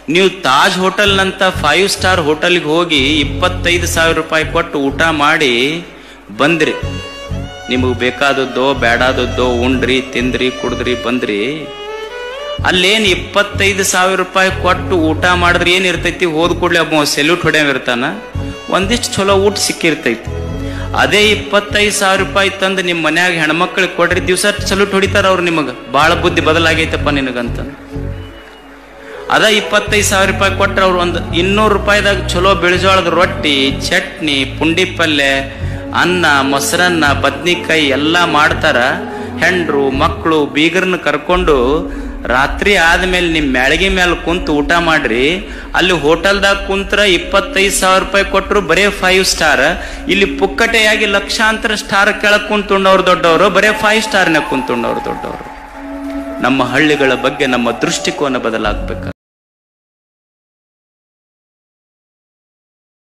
ನೀವು Taj ಹೋಟೆಲ್ನಂತ five star ಹೋಟೆಲ್ಗೆ ಹೋಗಿ ಇಪ್ಪತ್ತೈದು ಸಾವಿರ ರೂಪಾಯಿ ಕೊಟ್ಟು ಊಟ ಮಾಡಿ ಬಂದ್ರಿ ನಿಮಗೆ ಬೇಕಾದದ್ದೋ ಬೇಡಾದದ್ದೋ ಉಂಡ್ರಿ ತಿಂದ್ರಿ ಕುಡಿದ್ರಿ ಬಂದ್ರಿ ಅಲ್ಲೇನ್ ಇಪ್ಪತ್ತೈದು ಸಾವಿರ ರೂಪಾಯಿ ಕೊಟ್ಟು ಊಟ ಮಾಡಿದ್ರೆ ಏನ್ ಇರ್ತೈತಿ ಹೋದ್ ಕೂಡಲೇ ಒಬ್ಬ ಸೆಲ್ಯೂಟ್ ಹೊಡೆಯವ್ ಇರ್ತಾನ ಒಂದಿಷ್ಟು ಚಲೋ ಊಟ ಸಿಕ್ಕಿರ್ತೈತಿ ಅದೇ ಇಪ್ಪತ್ತೈದು ಸಾವಿರ ರೂಪಾಯಿ ತಂದು ನಿಮ್ಮ ಮನ್ಯಾಗ ಹೆಣ್ಮಕ್ಳಿಗೆ ಕೊಡ್ರಿ ದಿವಸ ಸಲ್ಯೂಟ್ ಹೊಡಿತಾರ ಅವ್ರು ನಿಮಗೆ ಭಾಳ ಬುದ್ಧಿ ಬದಲಾಗೈತಪ್ಪ ನಿನಗಂತ ಅದ ಇಪ್ಪತ್ತೈದು ಸಾವಿರ ರೂಪಾಯಿ ಕೊಟ್ರೆ ಅವ್ರು ಒಂದು ಇನ್ನೂರು ರೂಪಾಯಿದಾಗ ಚಲೋ ಬಿಳಿಜೋಳದ ರೊಟ್ಟಿ ಚಟ್ನಿ ಪುಂಡಿ ಪಲ್ಯ ಅನ್ನ ಮೊಸರನ್ನ ಬದ್ನಿಕಾಯಿ ಎಲ್ಲ ಮಾಡ್ತಾರ ಹೆಂಡ್ರು ಮಕ್ಕಳು ಬೀಗರನ್ನ ಕರ್ಕೊಂಡು ರಾತ್ರಿ ಆದ್ಮೇಲೆ ನಿಮ್ ಮ್ಯಾಳಗಿ ಮೇಲೆ ಕುಂತು ಊಟ ಮಾಡ್ರಿ ಅಲ್ಲಿ ಹೋಟೆಲ್ದಾಗ ಕುಂತ್ರ ಇಪ್ಪತ್ತೈದು ಸಾವಿರ ರೂಪಾಯಿ ಕೊಟ್ರು ಬರೇ ಫೈವ್ ಸ್ಟಾರ್ ಇಲ್ಲಿ ಪುಕ್ಕಟೆಯಾಗಿ ಲಕ್ಷಾಂತರ ಸ್ಟಾರ್ ಕೆಳಗ್ ಕುಂತುಂಡವ್ರು ದೊಡ್ಡವರು ಬರೇ ಫೈವ್ ಸ್ಟಾರ್ನಾಗ ಕುಂತುಂಡವ್ರು ದೊಡ್ಡವರು ನಮ್ಮ ಹಳ್ಳಿಗಳ ಬಗ್ಗೆ ನಮ್ಮ ದೃಷ್ಟಿಕೋನ ಬದಲಾಗ್ಬೇಕು